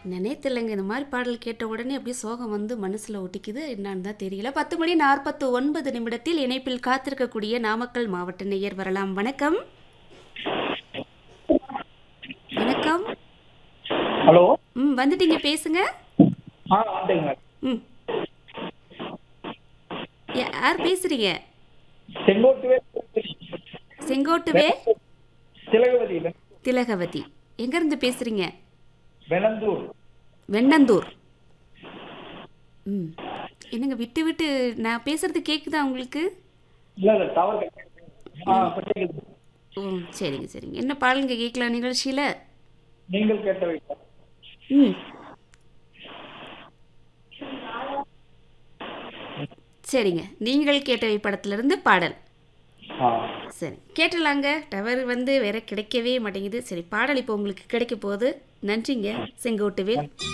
நினைத்தில்லைங்க இந்த மாதிரி பாடல் கேட்ட உடனே அப்படியே சோகம் வந்து மனசுல ஒட்டிக்குது என்னன்னு தான் தெரியல பத்து மணி நாற்பத்து ஒன்பது நிமிடத்தில் இணைப்பில் காத்திருக்கக்கூடிய நாமக்கல் மாவட்ட நேயர் வரலாம் வணக்கம் வணக்கம் ஹலோ ம் வந்துட்டீங்க பேசுங்க ஆ வந்துங்க ம் யார் பேசுறீங்க செங்கோட்டுவே செங்கோட்டுவே திலகவதி திலகவதி எங்கேருந்து பேசுறீங்க வெனந்தூர் வெண்ணந்தூர் ம் என்னங்க விட்டு விட்டு நான் பேசுறது கேக்குதா உங்களுக்கு இல்ல இல்ல டவர் ஆ இப்ப கேக்குது. ஓ சரிங்க சரிங்க என்ன பாடலுங்க கேட்கலாம் நிகழ்ச்சியில் நீங்கள் கேட்ட வைக்க ம் சரிங்க நீங்கள் கேட்டவை படத்திலிருந்து பாடல் ஆ சரி கேட்டலாங்க டவர் வந்து வேற கிடைக்கவே மாட்டேங்குது சரி பாடல் இப்போ உங்களுக்கு கிடைக்க போகுது நன்றிங்க செங்கோட்டுவேல்